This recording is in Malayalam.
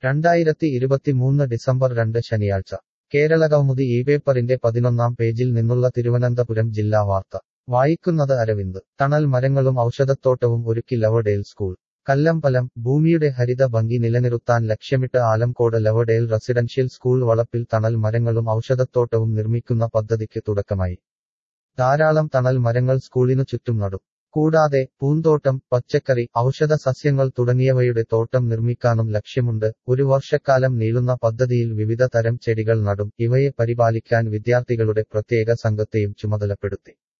രണ്ടായിരത്തി ഇരുപത്തിമൂന്ന് ഡിസംബർ രണ്ട് ശനിയാഴ്ച കേരളകൗമുദി ഈ പേപ്പറിന്റെ പതിനൊന്നാം പേജിൽ നിന്നുള്ള തിരുവനന്തപുരം ജില്ലാ വാർത്ത വായിക്കുന്നത് അരവിന്ദ് തണൽ മരങ്ങളും ഔഷധത്തോട്ടവും ഒരുക്കി ലവഡേൽ സ്കൂൾ കല്ലമ്പലം ഭൂമിയുടെ ഹരിത ഭംഗി നിലനിർത്താൻ ലക്ഷ്യമിട്ട് ആലംകോട് ലവഡേൽ റെസിഡൻഷ്യൽ സ്കൂൾ വളപ്പിൽ തണൽ മരങ്ങളും ഔഷധത്തോട്ടവും നിർമ്മിക്കുന്ന പദ്ധതിക്ക് തുടക്കമായി ധാരാളം തണൽ മരങ്ങൾ സ്കൂളിനു ചുറ്റും നടും കൂടാതെ പൂന്തോട്ടം പച്ചക്കറി ഔഷധ സസ്യങ്ങൾ തുടങ്ങിയവയുടെ തോട്ടം നിർമ്മിക്കാനും ലക്ഷ്യമുണ്ട് ഒരു വർഷക്കാലം നീളുന്ന പദ്ധതിയിൽ വിവിധ തരം ചെടികൾ നടും ഇവയെ പരിപാലിക്കാൻ വിദ്യാർത്ഥികളുടെ പ്രത്യേക സംഘത്തെയും ചുമതലപ്പെടുത്തി